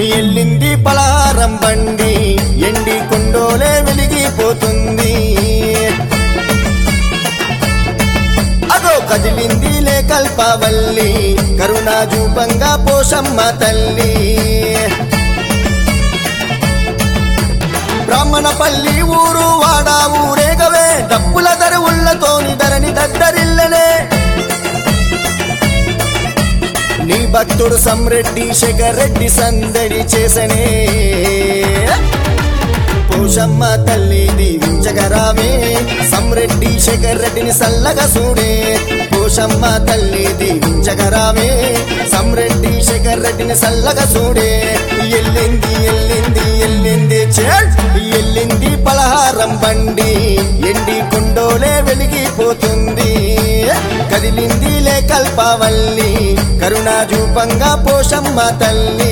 ఎల్లింది పలారం బండి ఎండి కొండోలే వెలిగిపోతుంది అదో కదిలింది లే కల్పవల్లి కరుణాజూపంగా పోషమ్మ తల్లి బ్రాహ్మణపల్లి ఊరు వాడ ఊరేగవే డప్పుల దరువుళ్ళతోని ధరణి దద్దరిల్లనే నీ భక్తుడు సమ్రెడ్డి శేఖర్ రెడ్డి సందడి చేసనే పోషమ్మ తల్లి దీవించగరావే సమ్రెడ్డి శేఖర్ రెడ్డిని సల్లగా చూడే పోషమ్మ తల్లి దీవించగరావే సమ్రెడ్డి శేఖర్ రెడ్డిని సల్లగా చూడే ఎల్లింది ఎల్లింది ఎల్లింది చేల్ ఎల్లింది పలహారం బండి ఎండి కొండోలే వెలిగిపోతుంది కదిలింది లే కల్పవల్లి కరుణాజూపంగా పోషమ్మ తల్లి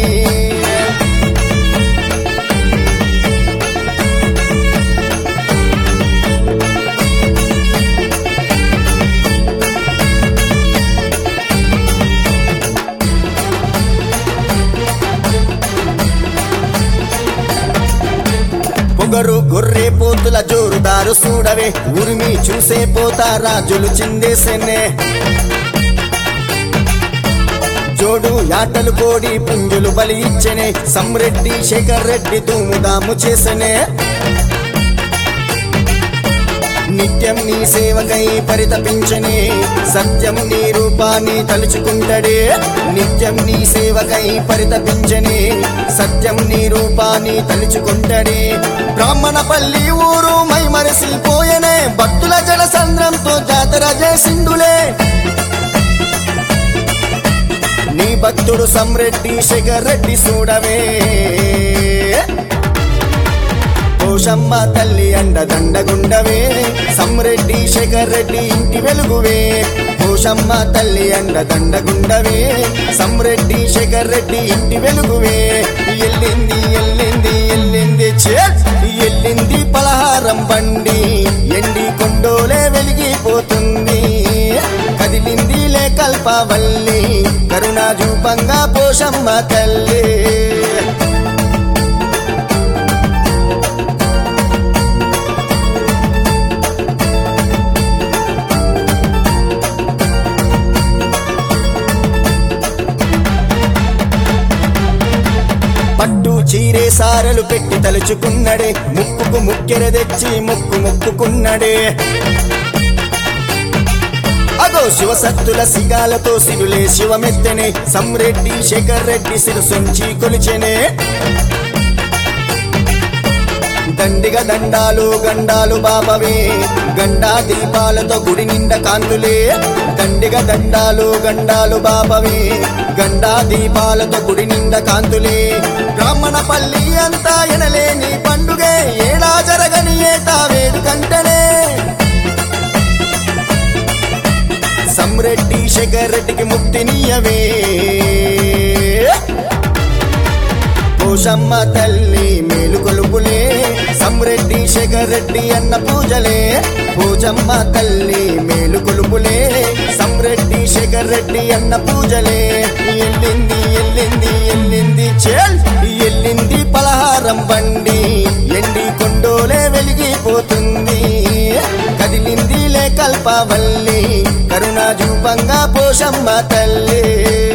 పొగరు గొర్రె పోతుల జోరుదారు చూడవే ఉరిమి చూసే పోతా రాజులు చిందేసెన్నే జోడు యాటలు కోడి పుంజులు బలి ఇచ్చనే సమ్రెడ్డి శేఖర్ రెడ్డి ధూముదాము చేసనే నిత్యం నీ సేవకై పరితపించనే సత్యం నీ రూపాన్ని తలుచుకుంటడే నిత్యం నీ సేవకై పరితపించనే సత్యం నీ రూపాన్ని తలుచుకుంటడే బ్రాహ్మణపల్లి ఊరు మై మరసిపోయనే భక్తుల జల సంద్రంతో జాతర చేసిండులే నీ భక్తుడు సమ్రెడ్డి శేఖర్ రెడ్డి చూడవే పోషమ్మ తల్లి అండ దండగుండవే సమ్రెడ్డి శేఖర్ రెడ్డి ఇంటి వెలుగువే పోషమ్మ తల్లి అండ దండగుండవే సమ్రెడ్డి శేఖర్ రెడ్డి ఇంటి వెలుగువే ఎల్లింది ఎల్లింది ఎల్లింది చే ఎల్లింది పలహారం బండి ఎండి కొండోలే వెలిగిపోతుంది కదిలింది లే కల్పవల్లి కరుణాజూపంగా పోషమ్మ తల్లి పట్టు చీరే సారలు పెట్టి తలుచుకున్నడే ముక్కుకు ముక్కెర తెచ్చి ముక్కు ముక్కుకున్నడే అగో శివసత్తుల సిగాలతో సిరులే శివమెత్తనే సమ్రెడ్డి శేఖర్ రెడ్డి సిరుసొంచి కొలిచెనే దండిగ దండాలు గండాలు బాబవే గండా దీపాలతో గుడి నిండా కాంతులే దండిగ దండాలు గండాలు బాబవే గండా దీపాలతో గుడి నిండా కాంతులే బ్రాహ్మణపల్లి అంతా ఎనలేని పండుగే ఏడా జరగని ఏటా వేడుకంటనే సమ్రెడ్డి శేఖర్ రెడ్డికి ముక్తినియవే పోషమ్మ తల్లి మేలు కొలుపులే సమ్రెడ్డి శేఖర్ రెడ్డి అన్న పూజలే పూజమ్మ తల్లి మేలు కొలుపులే సమ్రెడ్డి శేఖర్ రెడ్డి అన్న పూజలే ఎల్లింది ఎల్లింది ఎల్లింది చేల్ ఎల్లింది పలహారం బండి ఎండి కొండోలే వెలిగిపోతుంది కదిలింది లే కల్పవల్లి కరుణాజూపంగా పోషమ్మ తల్లి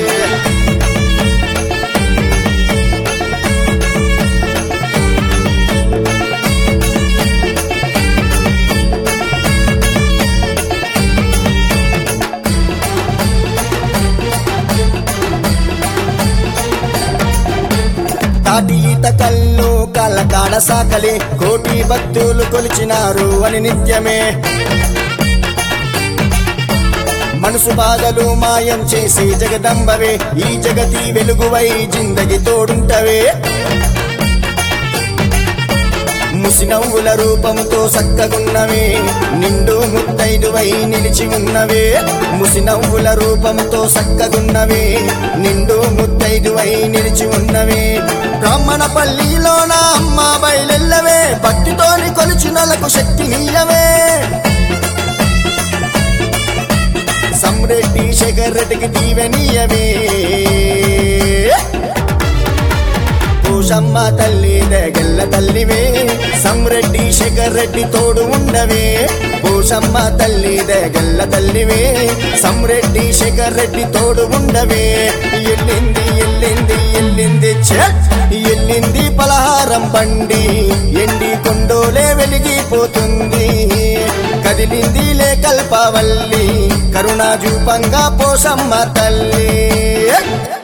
తాటి ఈత కళ్ళు కళ్ళకాడ సాకలే కోటి భక్తులు కొలిచినారు అని నిత్యమే మనసు బాధలు మాయం చేసి జగదంబవే ఈ జగతి వెలుగువై జిందగి తోడుంటవే ముసినవ్వుల రూపముతో సక్కగున్నవే నిండు ముత్తైదువై నిలిచి ఉన్నవే ముసినవ్వుల రూపముతో సక్కగున్నవే నిండు ముత్తైదువై నిలిచి ఉన్నవే బ్రాహ్మణ పల్లిలోన అమ్మ బయలెల్లవే భక్తితోని కొలిచినలకు శక్తి నీయవే సమ్రెడ్డి శేఖర్ రెడ్డికి దీవెనీయవే పోషమ్మ తల్లి దగల్ల తల్లివే సమ్రెడ్డి శేఖర్ రెడ్డి తోడు ఉండవే పోషమ్మ తల్లి దగల్ల తల్లివే సమ్రెడ్డి శేఖర్ రెడ్డి తోడు ఉండవే ఎల్లింది ఎల్లింది ఎల్లింది ఛట్! ఎల్లింది పలహారం బండి ఎండి కొండోలే వెలిగిపోతుంది కదిలింది లే కల్పవల్లి కరుణాజూపంగా పోషమ్మ తల్లి